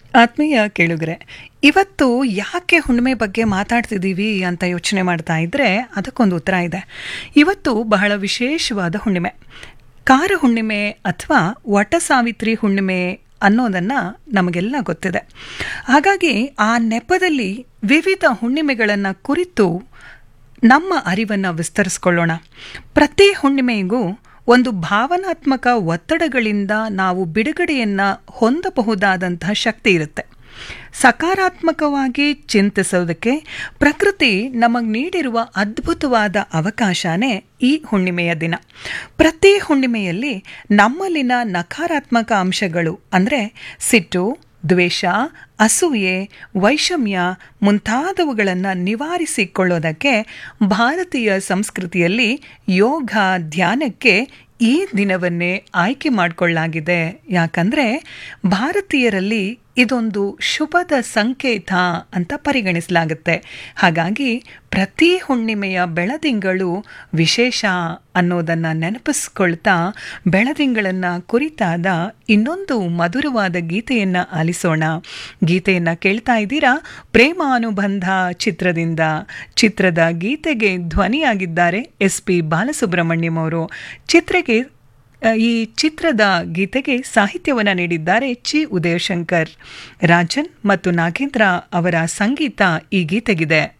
ಆತ್ಮೀಯ ಕೇಳುಗರೆ ಇವತ್ತು ಯಾಕೆ ಹುಣ್ಣಿಮೆ ಬಗ್ಗೆ ಮಾತಾಡ್ತಿದ್ದೀವಿ ಅಂತ ಯೋಚನೆ ಮಾಡ್ತಾ ಇದ್ರೆ ಅದಕ್ಕೊಂದು ಉತ್ತರ ಇದೆ ಇವತ್ತು ಬಹಳ ವಿಶೇಷವಾದ ಹುಣ್ಣಿಮೆ ಕಾರ ಹುಣ್ಣಿಮೆ ಅಥವಾ ವಟ ಸಾವಿತ್ರಿ ಹುಣ್ಣಿಮೆ ಅನ್ನೋದನ್ನು ನಮಗೆಲ್ಲ ಗೊತ್ತಿದೆ ಹಾಗಾಗಿ ಆ ನೆಪದಲ್ಲಿ ವಿವಿಧ ಹುಣ್ಣಿಮೆಗಳನ್ನು ಕುರಿತು ನಮ್ಮ ಅರಿವನ್ನು ವಿಸ್ತರಿಸ್ಕೊಳ್ಳೋಣ ಪ್ರತಿ ಹುಣ್ಣಿಮೆಗೂ ಒಂದು ಭಾವನಾತ್ಮಕ ಒತ್ತಡಗಳಿಂದ ನಾವು ಬಿಡುಗಡೆಯನ್ನು ಹೊಂದಬಹುದಾದಂತಹ ಶಕ್ತಿ ಇರುತ್ತೆ ಸಕಾರಾತ್ಮಕವಾಗಿ ಚಿಂತಿಸೋದಕ್ಕೆ ಪ್ರಕೃತಿ ನಮಗೆ ನೀಡಿರುವ ಅದ್ಭುತವಾದ ಅವಕಾಶನೇ ಈ ಹುಣ್ಣಿಮೆಯ ದಿನ ಪ್ರತಿ ಹುಣ್ಣಿಮೆಯಲ್ಲಿ ನಮ್ಮಲ್ಲಿನ ನಕಾರಾತ್ಮಕ ಅಂಶಗಳು ಅಂದರೆ ಸಿಟ್ಟು ದ್ವೇಷ ಅಸೂಯೆ ವೈಷಮ್ಯ ಮುಂತಾದವುಗಳನ್ನು ನಿವಾರಿಸಿಕೊಳ್ಳೋದಕ್ಕೆ ಭಾರತೀಯ ಸಂಸ್ಕೃತಿಯಲ್ಲಿ ಯೋಗ ಧ್ಯಾನಕ್ಕೆ ಈ ದಿನವನ್ನೇ ಆಯ್ಕೆ ಮಾಡಿಕೊಳ್ಳಲಾಗಿದೆ ಯಾಕಂದರೆ ಭಾರತೀಯರಲ್ಲಿ ಇದೊಂದು ಶುಭದ ಸಂಕೇತ ಅಂತ ಪರಿಗಣಿಸಲಾಗುತ್ತೆ ಹಾಗಾಗಿ ಪ್ರತಿ ಹುಣ್ಣಿಮೆಯ ಬೆಳದಿಂಗಳು ವಿಶೇಷ ಅನ್ನೋದನ್ನು ನೆನಪಿಸ್ಕೊಳ್ತಾ ಬೆಳದಿಂಗಳನ್ನು ಕುರಿತಾದ ಇನ್ನೊಂದು ಮಧುರವಾದ ಗೀತೆಯನ್ನು ಆಲಿಸೋಣ ಗೀತೆಯನ್ನು ಕೇಳ್ತಾ ಇದ್ದೀರಾ ಪ್ರೇಮಾನುಬಂಧ ಚಿತ್ರದಿಂದ ಚಿತ್ರದ ಗೀತೆಗೆ ಧ್ವನಿಯಾಗಿದ್ದಾರೆ ಎಸ್ ಪಿ ಬಾಲಸುಬ್ರಹ್ಮಣ್ಯಂ ಅವರು ಚಿತ್ರಕ್ಕೆ ಈ ಚಿತ್ರದ ಗೀತೆಗೆ ಸಾಹಿತ್ಯವನ್ನು ನೀಡಿದ್ದಾರೆ ಚಿ ಉದಯಶಂಕರ್ ರಾಜನ್ ಮತ್ತು ನಾಗೇಂದ್ರ ಅವರ ಸಂಗೀತ ಈ ಗೀತೆಗಿದೆ